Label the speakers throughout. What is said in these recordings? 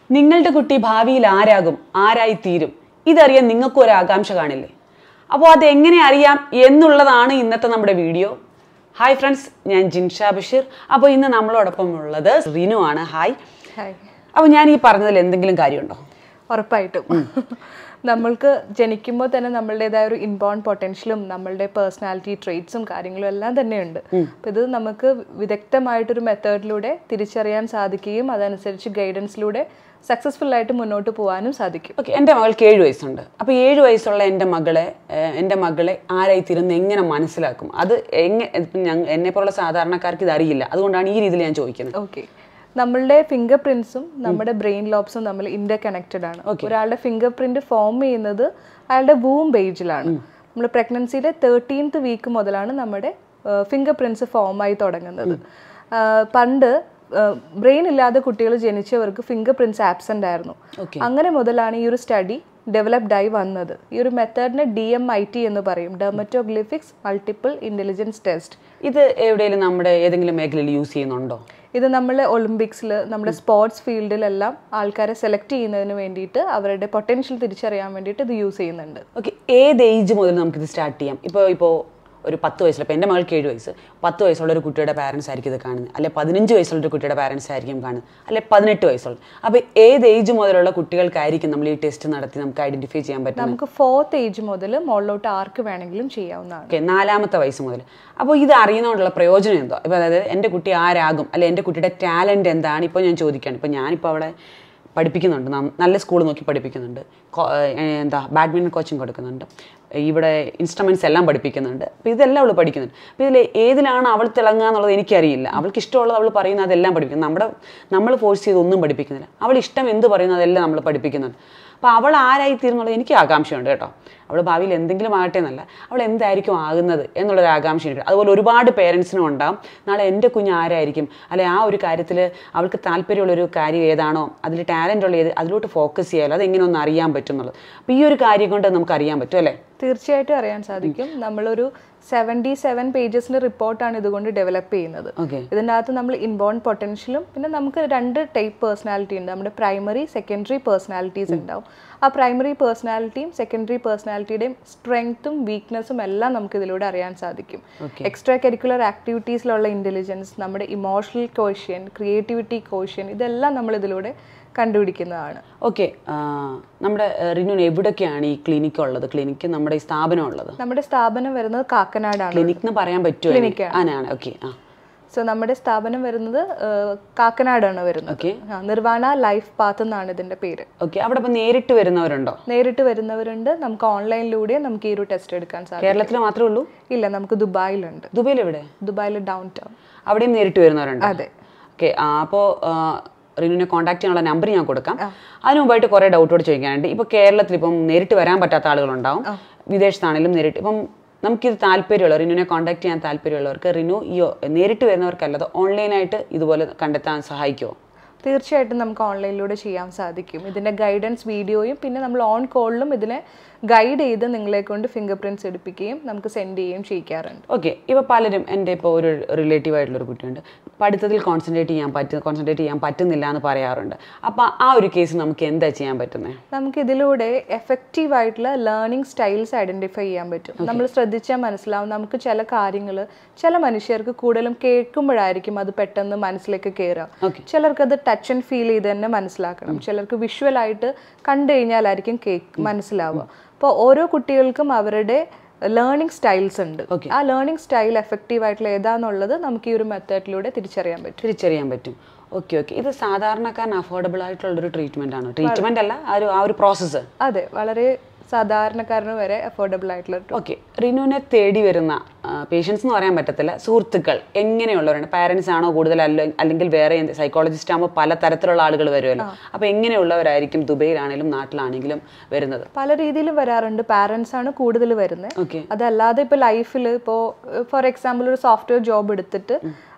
Speaker 1: നിങ്ങളുടെ കുട്ടി ഭാവിയിൽ ആരാകും ആരായി തീരും ഇതറിയാൻ നിങ്ങൾക്കും ഒരു ആകാംക്ഷ കാണില്ലേ അപ്പോൾ അതെങ്ങനെ അറിയാം എന്നുള്ളതാണ് ഇന്നത്തെ നമ്മുടെ വീഡിയോ ഹായ് ഫ്രണ്ട്സ് ഞാൻ ജിൻഷ ബഷീർ അപ്പോൾ ഇന്ന് നമ്മളോടൊപ്പം ഉള്ളത് റിനു ആണ് ഹായ്
Speaker 2: ഹായ്
Speaker 1: അപ്പോൾ ഞാൻ ഈ പറഞ്ഞതിൽ എന്തെങ്കിലും കാര്യമുണ്ടോ
Speaker 2: ഉറപ്പായിട്ടും നമ്മൾക്ക് ജനിക്കുമ്പോൾ തന്നെ നമ്മളുടേതായ ഒരു ഇൻബോൺ പൊട്ടൻഷ്യലും നമ്മളുടെ പേഴ്സണാലിറ്റി ട്രേറ്റ്സും കാര്യങ്ങളും എല്ലാം തന്നെയുണ്ട് അപ്പം ഇത് നമുക്ക് വിദഗ്ധമായിട്ടൊരു മെത്തേഡിലൂടെ തിരിച്ചറിയാൻ സാധിക്കുകയും അതനുസരിച്ച് ഗൈഡൻസിലൂടെ സക്സസ്ഫുൾ ആയിട്ട് മുന്നോട്ട് പോകാനും സാധിക്കും
Speaker 1: ഓക്കെ എൻ്റെ മകൾക്ക് ഏഴ് വയസ്സുണ്ട് അപ്പോൾ ഏഴ് വയസ്സുള്ള എൻ്റെ മകളെ ഏഹ്, എൻ്റെ മകളെ ആരായി തീരുന്ന എങ്ങനെ മനസ്സിലാക്കും അത് എങ്ങനെ ഞങ്ങൾ എന്നെ പോലുള്ള സാധാരണക്കാർക്ക് ഇത് അറിയില്ല അതുകൊണ്ടാണ് ഈ രീതിയിൽ ഞാൻ ചോദിക്കുന്നത്
Speaker 2: ഓക്കെ നമ്മളുടെ ഫിംഗർ പ്രിന്റ്സും നമ്മുടെ ബ്രെയിൻ ലോബ്സും തമ്മിൽ ഇന്റർ കണക്റ്റഡ് ആണ് ഒരാളുടെ ഫിംഗർ പ്രിന്റ് ഫോം ചെയ്യുന്നത് അയാളുടെ വൂം ബേജിലാണ് നമ്മൾ പ്രഗ്നൻസിയുടെ തേർട്ടീൻത്ത് വീക്ക് മുതലാണ് നമ്മുടെ ഫിംഗർ പ്രിന്റ്സ് ഫോം ആയി തുടങ്ങുന്നത് ആ, പണ്ട് ബ്രെയിൻ ഇല്ലാതെ കുട്ടികൾ ജനിച്ചവർക്ക് ഫിംഗർ പ്രിന്റ്സ് ആബ്സെന്റ് ആയിരുന്നു അങ്ങനെ മുതലാണ് ഈ ഒരു സ്റ്റഡി ഡെവലപ്ഡ് ആയി വന്നത് ഈ ഒരു മെത്തേഡിനെ ഡി എം ഐ ടി എന്ന് പറയും ഡെർമറ്റോഗ്ലിഫിക്സ് മൾട്ടിപ്പിൾ ഇന്റലിജൻസ് ടെസ്റ്റ്
Speaker 1: ഇത് എവിടെയെങ്കിലും നമ്മുടെ ഏതെങ്കിലും മേഖലയിൽ യൂസ് ചെയ്യുന്നുണ്ടോ
Speaker 2: ഇത് നമ്മൾ ഒളിമ്പിക്സിൽ നമ്മുടെ സ്പോർട്സ് ഫീൽഡിലെല്ലാം ആൾക്കാരെ സെലക്ട് ചെയ്യുന്നതിന് വേണ്ടിയിട്ട് അവരുടെ പൊട്ടൻഷ്യൽ തിരിച്ചറിയാൻ വേണ്ടിയിട്ട് ഇത് യൂസ് ചെയ്യുന്നുണ്ട്
Speaker 1: ഓക്കെ ഏത് ഏജ് മുതൽ നമുക്കിത് സ്റ്റാർട്ട് ചെയ്യാം ഇപ്പോൾ ഇപ്പോൾ ഒരു പത്ത് വയസ്സിൽ ഇപ്പോൾ എൻ്റെ മകൾക്ക് ഏഴ് വയസ്സ് പത്ത് വയസ്സുള്ള ഒരു കുട്ടിയുടെ പാരൻസ് ആയിരിക്കും ഇത് കാണുന്നത് അല്ലെ പതിനഞ്ച് വയസ്സുള്ള ഒരു കുട്ടിയുടെ പാരൻസ് ആയിരിക്കും കാണുന്നത് അല്ലെ പതിനെട്ട് വയസ്സുള്ള അപ്പോൾ ഏത് ഏജ് മുതലുള്ള കുട്ടികൾക്കായിരിക്കും നമ്മൾ ഈ ടെസ്റ്റ് നടത്തി നമുക്ക് ഐഡന്റിഫൈ ചെയ്യാൻ പറ്റും
Speaker 2: നമുക്ക് ഫോർത്ത് ഏജ് മുതൽ മുകളിലോട്ട് ആർക്ക് വേണമെങ്കിലും ചെയ്യാവുന്നതാണ്
Speaker 1: ഓക്കെ നാലാമത്തെ വയസ്സ് മുതൽ അപ്പോൾ ഇത് അറിയുന്നതുകൊണ്ടുള്ള പ്രയോജനം എന്തോ ഇപ്പോൾ അതായത് എൻ്റെ കുട്ടി ആരാകും അല്ലെ എൻ്റെ കുട്ടിയുടെ ടാലൻറ്റ് എന്താണ് ഇപ്പോൾ ഞാൻ ചോദിക്കുകയാണ് ഇപ്പോൾ ഞാനിപ്പോൾ അവിടെ പഠിപ്പിക്കുന്നുണ്ട് നം- നല്ല സ്കൂൾ നോക്കി പഠിപ്പിക്കുന്നുണ്ട് കോ- ഏഹ് എന്താ ബാഡ്മിൻ്റൺ കോച്ചിങ് കൊടുക്കുന്നുണ്ട് ഇവിടെ ഇൻസ്ട്രുമെൻറ്റ്സ് എല്ലാം പഠിപ്പിക്കുന്നുണ്ട് അപ്പോൾ ഇതെല്ലാം അവൾ പഠിക്കുന്നുണ്ട് അപ്പോൾ ഇതിൽ ഏതിലാണ് അവൾ തിളങ്ങുക എന്നുള്ളത് എനിക്കറിയില്ല അവൾക്ക് ഇഷ്ടമുള്ളത് അവൾ പറയുന്നത് അതെല്ലാം പഠിപ്പിക്കും നമ്മുടെ നമ്മൾ ഫോഴ്സ് ചെയ്ത് ഒന്നും പഠിപ്പിക്കുന്നില്ല അവൾ ഇഷ്ടം എന്ത് പറയുന്നു അതെല്ലാം നമ്മൾ പഠിപ്പിക്കുന്നുണ്ട് അപ്പോൾ അവൾ ആരായി തീരുന്നുള്ളത് എനിക്ക് ആകാംക്ഷയുണ്ട് കേട്ടോ അവൾ ഭാവിയിൽ എന്തെങ്കിലും ആകട്ടെ എന്നല്ല അവൾ എന്തായിരിക്കും ആകുന്നത് എന്നുള്ളൊരു ആകാംക്ഷ എനിക്ക് അതുപോലെ ഒരുപാട് പേരൻസിനും ഉണ്ടാകും നാളെ എൻ്റെ കുഞ്ഞ് ആരായിരിക്കും അല്ലെ ആ ഒരു കാര്യത്തിൽ അവൾക്ക് താല്പര്യമുള്ളൊരു കാര്യം ഏതാണോ അതിൽ ടാലൻ്റ് ഉള്ള ഏത് അതിലോട്ട് ഫോക്കസ് ചെയ്യാമല്ലോ അതെങ്ങനെ ഒന്ന് അറിയാൻ പറ്റും എന്നുള്ളത് അപ്പോൾ ഈ ഒരു കാര്യം കൊണ്ട് നമുക്ക് അറിയാൻ പറ്റും അല്ലേ
Speaker 2: തീർച്ചയായിട്ടും അറിയാൻ സാധിക്കും നമ്മളൊരു സെവൻറ്റി സെവൻ പേജസിന്റെ റിപ്പോർട്ടാണ് ഇതുകൊണ്ട് ഡെവലപ്പ് ചെയ്യുന്നത്
Speaker 1: ഓക്കെ
Speaker 2: ഇതിൻ്റെ അകത്ത് നമ്മൾ ഇൻബോൺ പൊട്ടൻഷ്യലും പിന്നെ നമുക്ക് രണ്ട് ടൈപ്പ് പേഴ്സണാലിറ്റി ഉണ്ട് നമ്മുടെ പ്രൈമറി സെക്കൻഡറി പേഴ്സണാലിറ്റീസ് ഉണ്ടാവും ആ പ്രൈമറി പേഴ്സണാലിറ്റിയും സെക്കൻഡറി പേഴ്സണാലിറ്റിയുടെയും സ്ട്രെങ്ത്തും വീക്ക്നെസ്സും എല്ലാം നമുക്ക് ഇതിലൂടെ അറിയാൻ സാധിക്കും എക്സ്ട്രാ കരിക്കുലർ ആക്ടിവിറ്റീസിലുള്ള ഇൻ്റലിജൻസ് നമ്മുടെ ഇമോഷണൽ കോഷ്യൻ ക്രിയേറ്റിവിറ്റി കോഷ്യൻ ഇതെല്ലാം നമ്മൾ ഇതിലൂടെ കണ്ടുപിടിക്കുന്നതാണ്
Speaker 1: ഓക്കെ നമ്മുടെ ഏഹ്, റിനുവിന് എവിടെയൊക്കെയാണ് ഈ ക്ലിനിക്ക് ഉള്ളത് ക്ലിനിക്ക് നമ്മുടെ ഈ സ്ഥാപനം ഉള്ളത്
Speaker 2: നമ്മുടെ സ്ഥാപനം വരുന്നത് കാക്കനാടാണ്
Speaker 1: ക്ലിനിക് എന്ന് പറയാൻ പറ്റുമോ ആണ് ഓക്കെ ആ
Speaker 2: സോ നമ്മുടെ സ്ഥാപനം വരുന്നത് ഏഹ്, കാക്കനാടാണ് വരുന്നത്
Speaker 1: ഓക്കെ
Speaker 2: ആ, നിർവാണ ലൈഫ് പാത്ത് എന്നാണ് ഇതിന്റെ പേര്
Speaker 1: ഓക്കെ അവിടെ ഇപ്പം നേരിട്ട് വരുന്നവരുണ്ടോ
Speaker 2: നേരിട്ട് വരുന്നവരുണ്ട് നമുക്ക് ഓൺലൈനിലൂടെ നമുക്ക് ഈ ഒരു ടെസ്റ്റ് എടുക്കാൻ സാധിക്കും
Speaker 1: കേരളത്തിൽ മാത്രമേ ഉള്ളൂ
Speaker 2: ഇല്ല നമുക്ക് ദുബായിലുണ്ട്
Speaker 1: ദുബൈയിൽ എവിടെ
Speaker 2: ദുബായിൽ ഡൗൺ ടൗൺ
Speaker 1: അവിടെയും നേരിട്ട് വരുന്നവരുണ്ട്
Speaker 2: അതെ.
Speaker 1: ഓക്കെ അപ്പോൾ റിനുവിനെ കോൺടാക്ട് ചെയ്യാനുള്ള നമ്പർ ഞാൻ കൊടുക്കാം അതിന് മുമ്പായിട്ട് കുറേ ഡൗട്ടോട് ചോദിക്കാനുണ്ട് ഇപ്പോൾ കേരളത്തിൽ ഇപ്പം നേരിട്ട് വരാൻ പറ്റാത്ത ആളുകളുണ്ടാവും വിദേശത്താണെങ്കിലും നേരിട്ട് ഇപ്പം നമുക്കിത് താല്പര്യമുള്ള റിനുവിനെ കോൺടാക്ട് ചെയ്യാൻ താല്പര്യമുള്ളവർക്ക് റിനു ഈ നേരിട്ട് വരുന്നവർക്കല്ലാതെ ഓൺലൈനായിട്ട് ഇതുപോലെ കണ്ടെത്താൻ സഹായിക്കുമോ
Speaker 2: തീർച്ചയായിട്ടും നമുക്ക് ഓൺലൈനിലൂടെ ചെയ്യാൻ സാധിക്കും ഇതിന്റെ ഗൈഡൻസ് വീഡിയോയും പിന്നെ നമ്മൾ ഓൺ കോളിലും ഇതിനെ ഗൈഡ് ചെയ്ത് നിങ്ങളെ കൊണ്ട് ഫിംഗർ പ്രിന്റ്സ് എടുപ്പിക്കുകയും നമുക്ക് സെൻഡ് ചെയ്യുകയും ചെയ്യിക്കാറുണ്ട്
Speaker 1: ഓക്കെ ഇപ്പോൾ പലരും എൻ്റെ ഇപ്പോൾ ഒരു റിലേറ്റീവ് ആയിട്ടുള്ളൊരു കുട്ടിയുണ്ട് പഠിത്തത്തിൽ കോൺസെൻട്രേറ്റ് ചെയ്യാൻ പറ്റും കോൺസെൻട്രേറ്റ് ചെയ്യാൻ പറ്റുന്നില്ല എന്ന് പറയാറുണ്ട് അപ്പോൾ ആ ഒരു കേസ് നമുക്ക് എന്താ ചെയ്യാൻ പറ്റുന്നത്
Speaker 2: നമുക്ക് ഇതിലൂടെ എഫക്റ്റീവ് ആയിട്ടുള്ള ലേണിംഗ് സ്റ്റൈൽസ് ഐഡന്റിഫൈ ചെയ്യാൻ പറ്റും നമ്മൾ ശ്രദ്ധിച്ചാൽ മനസ്സിലാവും നമുക്ക് ചില കാര്യങ്ങൾ ചില മനുഷ്യർക്ക് കൂടുതലും കേൾക്കുമ്പോഴായിരിക്കും അത് പെട്ടെന്ന് മനസ്സിലേക്ക് കയറുക
Speaker 1: Okay.
Speaker 2: ചിലർക്ക് അത് ടച്ച് ആൻഡ് ഫീൽ ചെയ്ത് തന്നെ മനസ്സിലാക്കണം ചിലർക്ക് വിഷ്വൽ ആയിട്ട് കണ്ടു കഴിഞ്ഞാലായിരിക്കും കേക്ക് മനസ്സിലാവുക അപ്പോൾ ഓരോ കുട്ടികൾക്കും അവരുടെ ലേണിംഗ് സ്റ്റൈൽസ് ഉണ്ട് ആ ലേണിംഗ് സ്റ്റൈൽ എഫക്റ്റീവ് ആയിട്ടുള്ള ഏതാന്നുള്ളത് നമുക്ക് ഈ ഒരു മെത്തേഡിലൂടെ തിരിച്ചറിയാൻ പറ്റും
Speaker 1: തിരിച്ചറിയാൻ പറ്റും ഓക്കെ ഓക്കെ ഇത് സാധാരണക്കാരന് അഫോർഡബിൾ ആയിട്ടുള്ളൊരു ട്രീറ്റ്മെൻ്റ് ആണ് ട്രീറ്റ്മെൻ്റ് അല്ല ആ ഒരു ആ ഒരു പ്രോസസ്സ്
Speaker 2: അതെ വളരെ സാധാരണക്കാരന് വരെ അഫോർഡബിൾ ആയിട്ടുള്ള ഒരു
Speaker 1: ഓക്കെ റിനുവിനെ തേടി വരുന്ന പേഷ്യൻസ് എന്ന് പറയാൻ പറ്റത്തില്ല സുഹൃത്തുക്കൾ എങ്ങനെയുള്ളവരാണ് പാരൻസ് ആണോ കൂടുതൽ അല്ല അല്ലെങ്കിൽ വേറെ സൈക്കോളജിസ്റ്റ് ആകുമ്പോൾ പല തരത്തിലുള്ള ആളുകൾ വരുമല്ലോ അപ്പോൾ എങ്ങനെയുള്ളവരായിരിക്കും ദുബൈയിലാണെങ്കിലും നാട്ടിലാണെങ്കിലും വരുന്നത്
Speaker 2: പല രീതിയിലും വരാറുണ്ട് പാരൻസ് ആണ് കൂടുതൽ വരുന്നത്
Speaker 1: ഓക്കെ
Speaker 2: അതല്ലാതെ ഇപ്പോൾ ലൈഫിൽ ഇപ്പോൾ ഫോർ എക്സാമ്പിൾ ഒരു സോഫ്റ്റ്വെയർ ജോബ് എടുത്തിട്ട്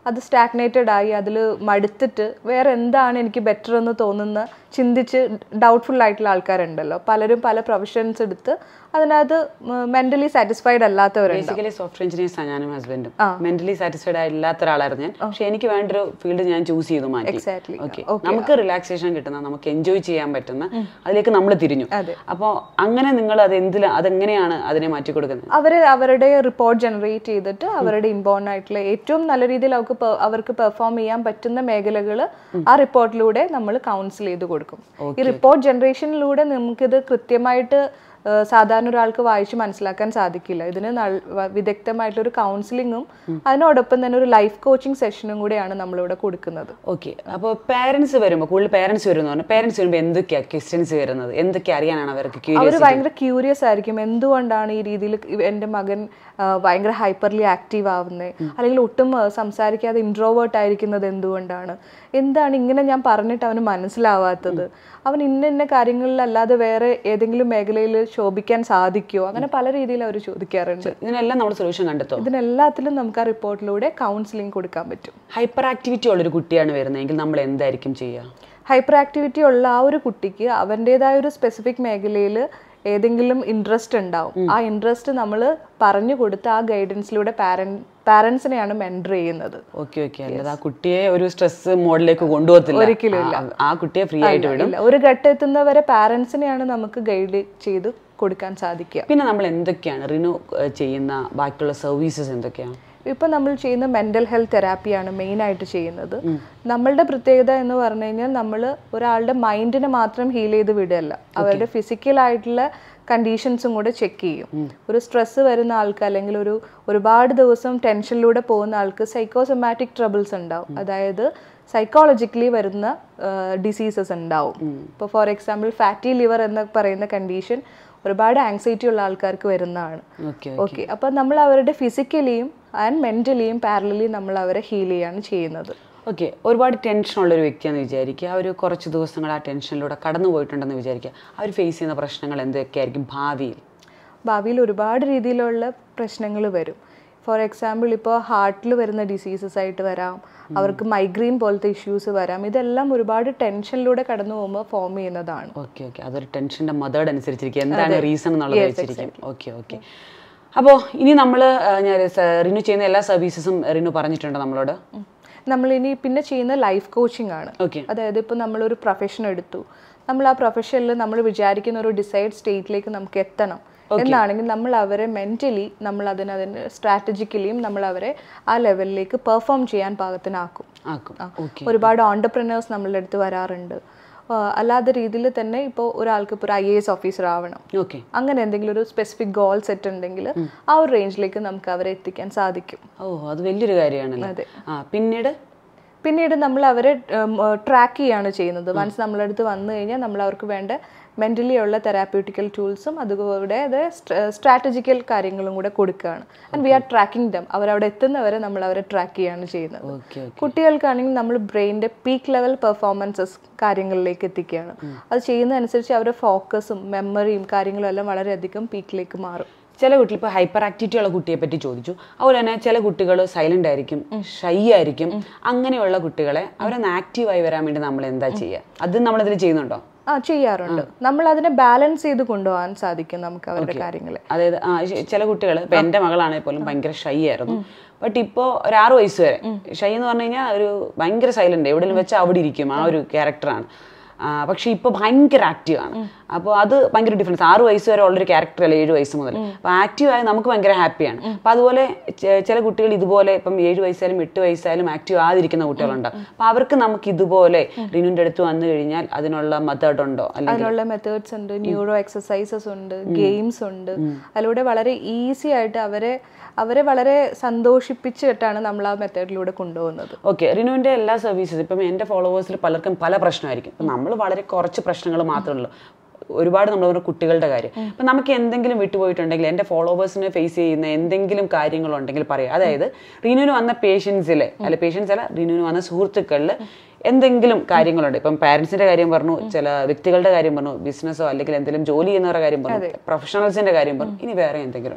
Speaker 2: അത് സ്റ്റാഗ്നേറ്റഡ് ആയി അതിൽ മടുത്തിട്ട് വേറെ എന്താണ് എനിക്ക് ബെറ്റർ എന്ന് തോന്നുന്ന ചിന്തിച്ച് ഡൗട്ട്ഫുൾ ആയിട്ടുള്ള ആൾക്കാരുണ്ടല്ലോ പലരും പല പ്രൊഫഷൻസ് എടുത്ത് അതിനകത്ത് മെന്റലി സാറ്റിസ്ഫൈഡ് അല്ലാത്തവരുണ്ട്
Speaker 1: ബേസിക്കലി സോഫ്റ്റ്വെയർ എഞ്ചിനീയേഴ്സ് ആണ് ഞാനും ഹസ്ബൻഡും മെന്റലി സാറ്റിസ്ഫൈഡ് ആയില്ലാത്ത ഒരാളായിരുന്നു ഞാൻ പക്ഷെ എനിക്ക് വേണ്ടൊരു ഫീൽഡ് ഞാൻ ചൂസ് ചെയ്തു മാറ്റി
Speaker 2: Exactly.
Speaker 1: ഓക്കെ നമുക്ക് റിലാക്സേഷൻ കിട്ടുന്ന നമുക്ക് എൻജോയ് ചെയ്യാൻ പറ്റുന്ന അതിലേക്ക് നമ്മൾ തിരിഞ്ഞു
Speaker 2: അതെ.
Speaker 1: അപ്പോൾ അങ്ങനെ നിങ്ങൾ അത് എന്തിൽ അതെങ്ങനെയാണ് അതിനെ മാറ്റി കൊടുക്കുന്നത്
Speaker 2: അവർ അവരുടെ റിപ്പോർട്ട് ജനറേറ്റ് ചെയ്തിട്ട് അവരുടെ ഇമ്പോൺ ആയിട്ടുള്ള ഏറ്റവും നല്ല രീതിയിൽ അവർക്ക് പെ- അവർക്ക് പെർഫോം ചെയ്യാൻ പറ്റുന്ന മേഖലകൾ ആ റിപ്പോർട്ടിലൂടെ നമ്മൾ കൗൺസിൽ ചെയ്ത് കൊടുക്കും ഈ റിപ്പോർട്ട് ജനറേഷനിലൂടെ നമുക്കിത് കൃത്യമായിട്ട് ആ, സാധാരണ ഒരാൾക്ക് വായിച്ച് മനസ്സിലാക്കാൻ സാധിക്കില്ല ഇതിന് നൽ- വ- വിദഗ്ധമായിട്ടുള്ള ഒരു കൗൺസിലിങ്ങും അതിനോടൊപ്പം തന്നെ ഒരു ലൈഫ് കോച്ചിങ് സെഷനും കൂടെയാണ് നമ്മളിവിടെ കൊടുക്കുന്നത്
Speaker 1: ഓക്കെ അപ്പോൾ പേരൻസ് വരുമ്പോൾ കൂടുതൽ പേരൻസ് വരുമെന്ന് പറഞ്ഞാൽ പേരൻസ് വരുമ്പോൾ എന്തൊക്കെയാണ് ക്വസ്റ്റ്യൻസ് വരുന്നത് എന്തൊക്കെ അറിയാനാണ് അവർക്ക്
Speaker 2: അവർ
Speaker 1: ക്യൂരിയസ്
Speaker 2: ഭയങ്കര ക്യൂരിയസ് ആയിരിക്കും എന്തുകൊണ്ടാണ് ഈ രീതിയിൽ എൻ്റെ മകൻ ആ, ഭയങ്കര ഹൈപ്പർലി ആക്റ്റീവ് ആവുന്നത് അല്ലെങ്കിൽ ഒട്ടും ആ, സംസാരിക്കാതെ ഇൻട്രോവേർട്ട് ആയിരിക്കുന്നത് എന്തുകൊണ്ടാണ് എന്താണ് ഇങ്ങനെ ഞാൻ പറഞ്ഞിട്ട് അവന് മനസ്സിലാവാത്തത് അവൻ ഇന്ന ഇന്ന കാര്യങ്ങളിലല്ലാതെ വേറെ ഏതെങ്കിലും മേഖലയിൽ ശോഭിക്കാൻ സാധിക്കുമോ അങ്ങനെ പല രീതിയിൽ അവർ ചോദിക്കാറുണ്ട്
Speaker 1: ഇതിനെല്ലാം നമ്മൾ സൊല്യൂഷൻ കണ്ടെത്തും
Speaker 2: ഇതിനെല്ലാത്തിലും നമുക്ക് ആ റിപ്പോർട്ടിലൂടെ കൗൺസിലിംഗ് കൊടുക്കാൻ പറ്റും
Speaker 1: ഹൈപ്പർ ആക്ടിവിറ്റി ഉള്ളൊരു കുട്ടിയാണ് വരുന്നതെങ്കിൽ നമ്മൾ എന്തായിരിക്കും ചെയ്യുക
Speaker 2: ഹൈപ്പർ ആക്ടിവിറ്റി ഉള്ള ആ ഒരു കുട്ടിക്ക് അവൻ്റെതായ ഒരു സ്പെസിഫിക് മേഖലയിൽ ഏതെങ്കിലും ഇൻട്രസ്റ്റ് ഉണ്ടാവും ആ ഇൻട്രസ്റ്റ് നമ്മൾ പറഞ്ഞു കൊടുത്ത് ആ ഗൈഡൻസിലൂടെ പാരൻ പാരൻസിനെയാണ് മെൻറ്റർ ചെയ്യുന്നത്
Speaker 1: ഓക്കെ ഓക്കെ അല്ലാതെ ആ കുട്ടിയെ ഒരു സ്ട്രെസ് മോഡിലേക്ക് കൊണ്ടുപോകത്തില്ല
Speaker 2: ഒരിക്കലും
Speaker 1: ആ- ആ കുട്ടിയെ ഫ്രീ ആയിട്ട് വിടും
Speaker 2: ഇല്ല ഒരു ഘട്ടം എത്തുന്നവരെ പാരൻസിനെയാണ് നമുക്ക് ഗൈഡ് ചെയ്ത് കൊടുക്കാൻ സാധിക്കുക
Speaker 1: പിന്നെ നമ്മൾ എന്തൊക്കെയാണ് റിനു ഏഹ്, ചെയ്യുന്ന ബാക്കിയുള്ള സർവീസസ് എന്തൊക്കെയാണ്
Speaker 2: ഇപ്പൊ നമ്മൾ ചെയ്യുന്ന മെന്റൽ ഹെൽത്ത് തെറാപ്പിയാണ് മെയിൻ ആയിട്ട് ചെയ്യുന്നത് നമ്മളുടെ പ്രത്യേകത എന്ന് പറഞ്ഞു കഴിഞ്ഞാൽ നമ്മൾ ഒരാളുടെ മൈൻഡിനെ മാത്രം ഹീൽ ചെയ്ത് വിടുകയല്ല അവരുടെ ഫിസിക്കൽ ആയിട്ടുള്ള കണ്ടീഷൻസും കൂടെ ചെക്ക് ചെയ്യും ഒരു സ്ട്രെസ് വരുന്ന ആൾക്ക് അല്ലെങ്കിൽ ഒരു ഒരുപാട് ദിവസം ടെൻഷനിലൂടെ പോകുന്ന ആൾക്ക് സൈക്കോസൊമാറ്റിക് ട്രബിൾസ് ഉണ്ടാവും അതായത് സൈക്കോളജിക്കലി വരുന്ന ഡിസീസസ് ഉണ്ടാവും ഇപ്പോൾ ഫോർ എക്സാമ്പിൾ ഫാറ്റി ലിവർ എന്ന് പറയുന്ന കണ്ടീഷൻ ഒരുപാട് ആങ്സൈറ്റി ഉള്ള ആൾക്കാർക്ക് വരുന്നതാണ്
Speaker 1: ഓക്കെ
Speaker 2: ഓക്കെ അപ്പൊ നമ്മൾ അവരുടെ ഫിസിക്കലിയും ആൻഡ് മെന്റലിയും പാരലലി നമ്മൾ അവരെ ഹീൽ ചെയ്യാണ് ചെയ്യുന്നത്
Speaker 1: ഓക്കെ ഒരുപാട് ടെൻഷൻ ഉള്ള ഒരു വ്യക്തിയാണെന്ന് വിചാരിക്കുക അവർ കുറച്ച് ദിവസങ്ങൾ ആ ടെൻഷനിലൂടെ കടന്നു പോയിട്ടുണ്ടെന്ന് വിചാരിക്കുക അവർ ഫേസ് ചെയ്യുന്ന പ്രശ്നങ്ങൾ എന്തൊക്കെയായിരിക്കും ഭാവിയിൽ
Speaker 2: ഭാവിയിൽ ഒരുപാട് രീതിയിലുള്ള പ്രശ്നങ്ങൾ വരും ഫോർ എക്സാമ്പിൾ ഇപ്പോൾ ഹാർട്ടിൽ വരുന്ന ഡിസീസസ് ആയിട്ട് വരാം അവർക്ക് മൈഗ്രെയിൻ പോലത്തെ ഇഷ്യൂസ് വരാം ഇതെല്ലാം ഒരുപാട് ടെൻഷനിലൂടെ കടന്നു പോകുമ്പോൾ ഫോം ചെയ്യുന്നതാണ്
Speaker 1: ഓക്കെ ഓക്കെ അതൊരു ടെൻഷൻ്റെ മെത്തേഡ് അനുസരിച്ചിരിക്കും എന്താണ് റീസൺ എന്നുള്ളത് വെച്ചിരിക്കും ഓക്കെ ഓക്കെ അപ്പോൾ ഇനി നമ്മൾ ഞാൻ സ- റിനു ചെയ്യുന്ന എല്ലാ സർവീസസും റിനു പറഞ്ഞിട്ടുണ്ടോ നമ്മളോട്
Speaker 2: നമ്മളിനി പിന്നെ ചെയ്യുന്ന ലൈഫ് കോച്ചിങ് ആണ്
Speaker 1: ഓക്കെ
Speaker 2: അതായത് ഇപ്പോൾ നമ്മളൊരു പ്രൊഫഷൻ എടുത്തു നമ്മൾ ആ പ്രൊഫഷനിൽ നമ്മൾ വിചാരിക്കുന്ന ഒരു ഡിസൈഡ് സ്റ്റേറ്റിലേക്ക് നമുക്ക് എത്തണം എന്നാണെങ്കിൽ നമ്മൾ അവരെ മെന്റലി നമ്മൾ അതിന് അതിന് സ്ട്രാറ്റജിക്കലിയും നമ്മൾ അവരെ ആ ലെവലിലേക്ക് പെർഫോം ചെയ്യാൻ പാകത്തിനാക്കും
Speaker 1: ആക്കും ഓക്കെ
Speaker 2: ഒരുപാട് ഓണ്ടർപ്രണേഴ്സ് നമ്മളുടെ അടുത്ത് വരാറുണ്ട് ആ, അല്ലാത്ത രീതിയിൽ തന്നെ ഇപ്പോൾ ഒരാൾക്ക് ഇപ്പോൾ ഒരു ഐ എ എസ് ഓഫീസർ ആവണം
Speaker 1: ഓക്കെ
Speaker 2: അങ്ങനെ എന്തെങ്കിലും ഒരു സ്പെസിഫിക് ഗോൾ സെറ്റ് ഉണ്ടെങ്കിൽ ആ ഒരു റേഞ്ചിലേക്ക് നമുക്ക് അവരെ എത്തിക്കാൻ സാധിക്കും
Speaker 1: ഓ അത് വലിയൊരു കാര്യമാണല്ലോ
Speaker 2: അതെ.
Speaker 1: ആ പിന്നീട്
Speaker 2: പിന്നീട് നമ്മൾ അവരെ ട്രാക്ക് ചെയ്യാണ് ചെയ്യുന്നത് വൺസ് നമ്മളെ അടുത്ത് വന്നു കഴിഞ്ഞാൽ നമ്മൾ അവർക്ക് വേണ്ട മെൻ്റലി ഉള്ള തെറാപ്യൂട്ടിക്കൽ ടൂൾസും അതുകൂടെ അത് സ്ട്രാറ്റജിക്കൽ കാര്യങ്ങളും കൂടെ കൊടുക്കുകയാണ് and we are tracking them അവരവിടെ എത്തുന്നവരെ നമ്മൾ അവരെ ട്രാക്ക് ചെയ്യാണ് ചെയ്യുന്നത്
Speaker 1: ഓക്കെ ഓക്കെ
Speaker 2: കുട്ടികൾക്കാണെങ്കിൽ നമ്മൾ ബ്രെയിനിന്റെ പീക്ക് ലെവൽ പെർഫോമൻസസ് കാര്യങ്ങളിലേക്ക് എത്തിക്കുകയാണ് അത് ചെയ്യുന്നതനുസരിച്ച് അവരുടെ ഫോക്കസും മെമ്മറിയും കാര്യങ്ങളും എല്ലാം വളരെയധികം പീക്കിലേക്ക് മാറും
Speaker 1: ചില കുട്ടികൾ ഇപ്പോൾ ഹൈപ്പർ ആക്ടിവിറ്റി ഉള്ള കുട്ടിയെ പറ്റി ചോദിച്ചു അതുപോലെ തന്നെ ചില കുട്ടികൾ സൈലന്റ് ആയിരിക്കും ഷൈ ആയിരിക്കും അങ്ങനെയുള്ള കുട്ടികളെ അവരൊന്ന് ആക്റ്റീവായി വരാൻ വേണ്ടി നമ്മൾ എന്താ ചെയ്യുക അത് നമ്മളിതിൽ ചെയ്യുന്നുണ്ടോ
Speaker 2: ആ ചെയ്യാറുണ്ട് നമ്മൾ അതിനെ ബാലൻസ് ചെയ്ത് കൊണ്ടുപോകാൻ സാധിക്കും നമുക്ക് അവരുടെ കാര്യങ്ങളെ
Speaker 1: അതായത് ആ ശ- ചില കുട്ടികൾ ഇപ്പൊ എന്റെ മകളാണെങ്കിൽ പോലും ഭയങ്കര ഷൈ ആയിരുന്നു ബട്ട് ഇപ്പോൾ ഒരു ആറു വയസ്സ് വരെ ഷൈ എന്ന് പറഞ്ഞു കഴിഞ്ഞാൽ ഒരു ഭയങ്കര സൈലന്റ് എവിടെയും വെച്ചാൽ അവിടെ ഇരിക്കും ആ ഒരു ക്യാരക്ടറാണ് പക്ഷെ ഇപ്പൊ ഭയങ്കര ആക്റ്റീവ് ആണ് അപ്പോൾ അത് ഭയങ്കര ഡിഫറൻസ് ആറ് വയസ്സ് വരെ ഉള്ളൊരു ക്യാരക്ടർ അല്ല ഏഴ് വയസ്സ് മുതൽ അപ്പൊ ആക്റ്റീവ് ആയി നമുക്ക് ഭയങ്കര ഹാപ്പിയാണ് അപ്പൊ അതുപോലെ ചെ- ചില കുട്ടികൾ ഇതുപോലെ ഇപ്പം ഏഴ് വയസ്സായാലും എട്ട് വയസ്സായാലും ആക്റ്റീവ് ആതിരിക്കുന്ന കുട്ടികളുണ്ടാവും അപ്പൊ അവർക്ക് നമുക്ക് ഇതുപോലെ റിനുവിന്റെ അടുത്ത് വന്നു കഴിഞ്ഞാൽ അതിനുള്ള മെത്തേഡ് ഉണ്ടോ അല്ലെങ്കിൽ
Speaker 2: അതിനുള്ള മെത്തേഡ്സ് ഉണ്ട് ന്യൂറോ എക്സസൈസസ് ഉണ്ട് ഗെയിംസ് ഉണ്ട് അതിലൂടെ വളരെ ഈസി ആയിട്ട് അവരെ അവരെ വളരെ സന്തോഷിപ്പിച്ചിട്ടാണ് നമ്മൾ ആ മെത്തേഡിലൂടെ കൊണ്ടുപോകുന്നത്
Speaker 1: ഓക്കെ റിനുവിന്റെ എല്ലാ സർവീസസ് ഇപ്പം എൻ്റെ ഫോളോവേഴ്സിൽ പലർക്കും പല പ്രശ്നമായിരിക്കും ഇപ്പം നമ്മൾ വളരെ കുറച്ച് പ്രശ്നങ്ങൾ മാത്രമേ ഉള്ളൂ ഒരുപാട് നമ്മൾ പറഞ്ഞ കുട്ടികളുടെ കാര്യം അപ്പം നമുക്ക് എന്തെങ്കിലും വിട്ടുപോയിട്ടുണ്ടെങ്കിൽ എൻ്റെ ഫോളോവേഴ്സിനെ ഫേസ് ചെയ്യുന്ന എന്തെങ്കിലും കാര്യങ്ങളുണ്ടെങ്കിൽ പറയാം അതായത് റിനുവിന് വന്ന പേഷ്യൻസിലെ അല്ല പേഷ്യൻസ് അല്ല റിനുവിന് വന്ന സുഹൃത്തുക്കളിൽ എന്തെങ്കിലും കാര്യങ്ങളുണ്ട് ഇപ്പം പാരൻസിന്റെ കാര്യം പറഞ്ഞു ചില വ്യക്തികളുടെ കാര്യം പറഞ്ഞു ബിസിനസ്സോ അല്ലെങ്കിൽ എന്തെങ്കിലും ജോലി ചെയ്യുന്നവരുടെ കാര്യം പറഞ്ഞു പ്രൊഫഷണൽസിന്റെ കാര്യം പറഞ്ഞു ഇനി വേറെ എന്തെങ്കിലും ഉണ്ട്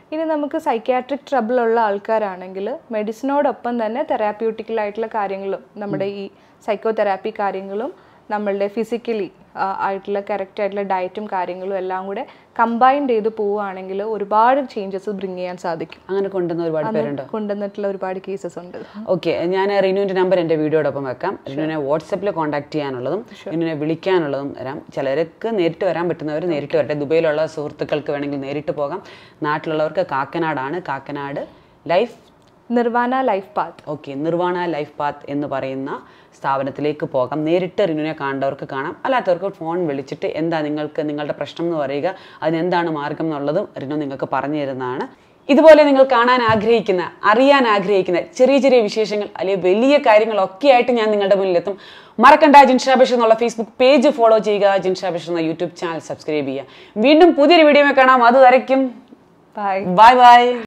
Speaker 2: ഇനി നമുക്ക് സൈക്യാട്രിക് ട്രബിൾ ഉള്ള ആൾക്കാരാണെങ്കിൽ മെഡിസിനോടൊപ്പം തന്നെ തെറാപ്യൂട്ടിക്കലായിട്ടുള്ള കാര്യങ്ങളും നമ്മുടെ ഈ സൈക്കോ തെറാപ്പി കാര്യങ്ങളും നമ്മളുടെ ഫിസിക്കലി ആയിട്ടുള്ള കറക്റ്റ് ആയിട്ടുള്ള ഡയറ്റും കാര്യങ്ങളും എല്ലാം കൂടെ കമ്പൈൻ ചെയ്ത് പോവുകയാണെങ്കിൽ ഒരുപാട് ചേഞ്ചസ് ബ്രിങ് ചെയ്യാൻ സാധിക്കും
Speaker 1: അങ്ങനെ കൊണ്ടുവന്ന ഒരുപാട് പേരുണ്ടോ
Speaker 2: കൊണ്ടുവന്നിട്ടുള്ള ഒരുപാട് കേസസ് ഉണ്ട്
Speaker 1: ഓക്കെ ഞാൻ റിനുവിൻ്റെ നമ്പർ എൻ്റെ വീഡിയോടൊപ്പം വെക്കാം റിനുവിനെ വാട്സപ്പിൽ കോൺടാക്ട് ചെയ്യാനുള്ളതും റിനുവിനെ വിളിക്കാനുള്ളതും വരാം ചിലർക്ക് നേരിട്ട് വരാൻ പറ്റുന്നവർ നേരിട്ട് വരട്ടെ ദുബൈയിലുള്ള സുഹൃത്തുക്കൾക്ക് വേണമെങ്കിൽ നേരിട്ട് പോകാം നാട്ടിലുള്ളവർക്ക് കാക്കനാടാണ് Kakkanad life
Speaker 2: Nirvana life path
Speaker 1: okay Nirvana life path എന്ന് പറയുന്ന സ്ഥാപനത്തിലേക്ക് പോകാം നേരിട്ട് റിനുവിനെ കാണേണ്ടവർക്ക് കാണാം അല്ലാത്തവർക്ക് ഫോൺ വിളിച്ചിട്ട് എന്താ നിങ്ങൾക്ക് നിങ്ങളുടെ പ്രശ്നം എന്ന് പറയുക അതിനെന്താണ് മാർഗം എന്നുള്ളതും റിനു നിങ്ങൾക്ക് പറഞ്ഞു തരുന്നതാണ് ഇതുപോലെ നിങ്ങൾ കാണാൻ ആഗ്രഹിക്കുന്ന അറിയാൻ ആഗ്രഹിക്കുന്ന ചെറിയ ചെറിയ വിശേഷങ്ങൾ അല്ലെങ്കിൽ വലിയ കാര്യങ്ങളൊക്കെ ആയിട്ട് ഞാൻ നിങ്ങളുടെ മുന്നിലെത്തും മറക്കണ്ട ജിൻഷാ ബഷീർ എന്നുള്ള ഫേസ്ബുക്ക് പേജ് ഫോളോ ചെയ്യുക ജിൻഷാ ബഷീർ എന്ന യൂട്യൂബ് ചാനൽ സബ്സ്ക്രൈബ് ചെയ്യുക വീണ്ടും പുതിയൊരു വീഡിയോ കാണാം അത് വരയ്ക്കും
Speaker 2: ബൈ
Speaker 1: ബൈ ബൈ